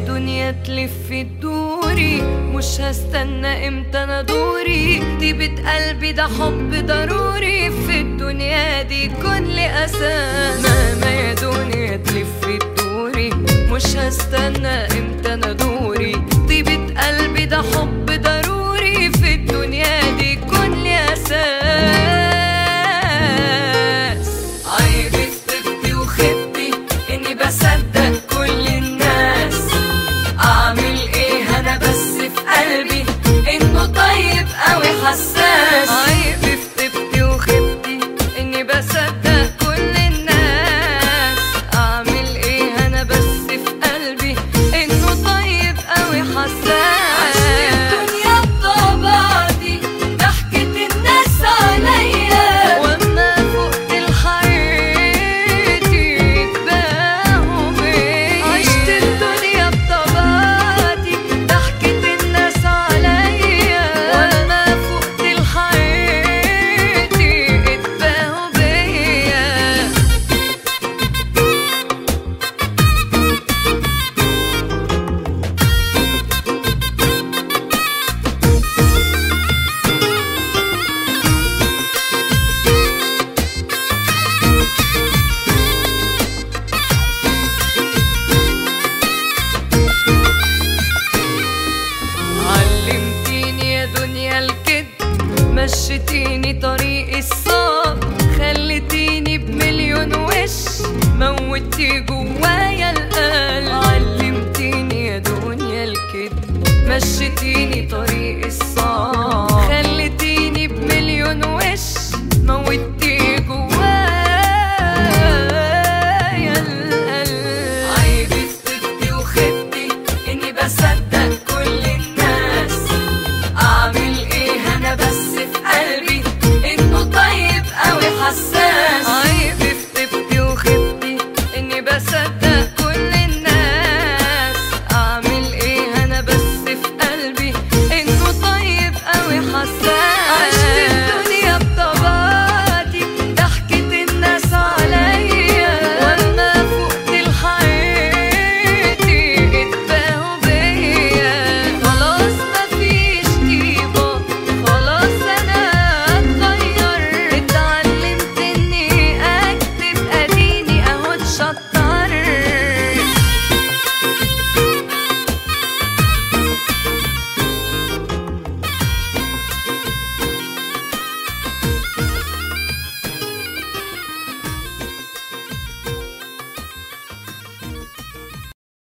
دنيا تلف تدوري مش هستنى امتى انا دوري طيبة قلبي ده حب ضروري في الدنيا دي كل اساس مهما يا دنيا تلف تدوري مش هستنى امتى انا دوري طيبة قلبي ده حب ضروري في الدنيا دي كل اساس عيبي في طبي وخبي اني بصدق كل الناس اعمل ايه انا بس في قلبي انه طيب قوي حساس عيبي في طبي وخبي اني بصدق كل الناس اعمل ايه انا بس في قلبي انه طيب قوي حساس الدنيا بطبعتي ضحكة الناس عليا واما فقت لحياتي اتباهوا بيا عشت الدنيا بطبعتي ضحكة الناس عليا واما فقت لحياتي اتباهوا بيا علمتيني يا دنيا الكذب مشيتيني طريق الصعب خلتيني بمليون وش موتي جوايا القلب علمتيني يا دنيا الكذب مشيتيني طريق الصعب